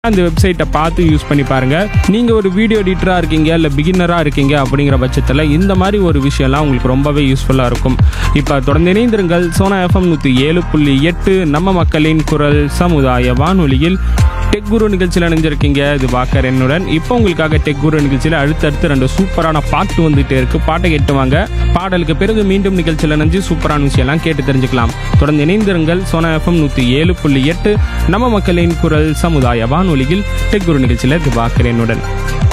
அந்த வெப்சைட்டை பார்த்து யூஸ் பண்ணி பாருங்கள் நீங்கள் ஒரு வீடியோ எடிட்டராக இருக்கீங்க இல்லை பிகினராக இருக்கீங்க அப்படிங்கிற பட்சத்தில் இந்த மாதிரி ஒரு விஷயம்லாம் உங்களுக்கு ரொம்பவே யூஸ்ஃபுல்லாக இருக்கும் இப்போ தொடர்ந்து இணைந்திருங்கள் சோனா எஃப்எம் நூற்றி ஏழு புள்ளி எட்டு நம்ம மக்களின் குரல் சமுதாய வானொலியில் டெக் குரு நிகழ்ச்சியில் இணைஞ்சிருக்கீங்க இது வாக்கர் என்னுடன் இப்போ உங்களுக்காக டெக் குரு நிகழ்ச்சியில் அடுத்தடுத்து ரெண்டு சூப்பரான பாட்டு வந்துட்டே இருக்கு பாட்டை கேட்டு வாங்க பாடலுக்கு பிறகு மீண்டும் நிகழ்ச்சியில் இணைஞ்சு சூப்பரான விஷயம்லாம் கேட்டு தெரிஞ்சுக்கலாம் தொடர்ந்து இணைந்திருங்கள் சோனா எஃப்எம் நூற்றி ஏழு புள்ளி எட்டு நம்ம மக்களின் குரல் சமுதாய வானொலியில் டெக் குரு நிகழ்ச்சியில் இது வாக்கர் என்னுடன்